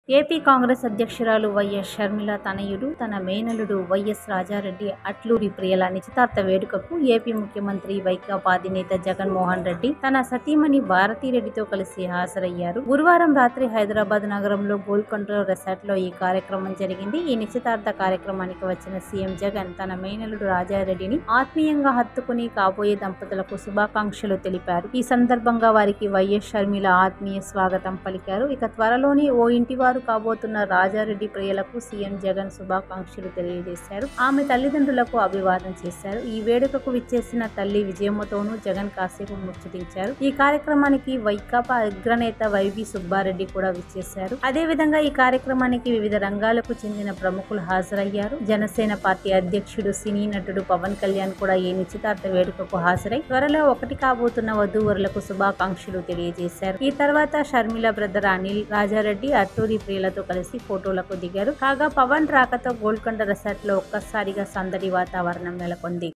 AP Congress అధ్యక్షురాలు YS Sharmila తనయుడు తన మేనలుడు వైఎస్ రాజారెడ్డి అట్లూరి ప్రియల నిశ్చితార్థ వేడుకకు ఏపీ ముఖ్యమంత్రి వైకాపా అధినేత జగన్మోహన్ రెడ్డి తన సతీమణి భారతీరెడ్డితో కలిసి హాజరయ్యారు గురువారం రాత్రి హైదరాబాద్ నగరంలో గోల్కొండ రెసార్ట్ లో ఈ కార్యక్రమం జరిగింది ఈ నిశ్చితార్థ కార్యక్రమానికి వచ్చిన సీఎం జగన్ తన మేనలుడు రాజారెడ్డిని ఆత్మీయంగా హత్తుకుని కాబోయే దంపతులకు శుభాకాంక్షలు తెలిపారు ఈ సందర్భంగా వారికి వైఎస్ షర్మిల ఆత్మీయ స్వాగతం పలికారు ఇక త్వరలోనే ఓ ఇంటి వారు కాబోతున్న రాజారెడ్డి ప్రియులకు సీఎం జగన్ శుభాకాంక్షలు తెలియజేశారు ఆమె తల్లిదండ్రులకు అభివాదం చేశారు ఈ వేడుకకు విచ్చేసిన తల్లి విజయమ్మతోనూ జగన్ కాసేపు ముచ్చటించారు ఈ కార్యక్రమానికి వైకాపా అగ్రనేత వైవి సుబ్బారెడ్డి కూడా విచ్చేశారు అదే విధంగా ఈ కార్యక్రమానికి వివిధ రంగాలకు చెందిన ప్రముఖులు హాజరయ్యారు జనసేన పార్టీ అధ్యక్షుడు సినీ నటుడు పవన్ కళ్యాణ్ కూడా ఈ నిశ్చితార్థ వేడుకకు హాజరై త్వరలో ఒకటి కాబోతున్న వధూవరులకు శుభాకాంక్షలు తెలియజేశారు ఈ తర్వాత షర్మిల బ్రదర్ అనిల్ రాజారెడ్డి అట్టూరి ప్రియులతో కలిసి ఫోటోలకు దిగారు కాగా పవన్ రాకతో గోల్కొండ రెసార్ట్ లో ఒక్కసారిగా సందడి వాతావరణం నెలకొంది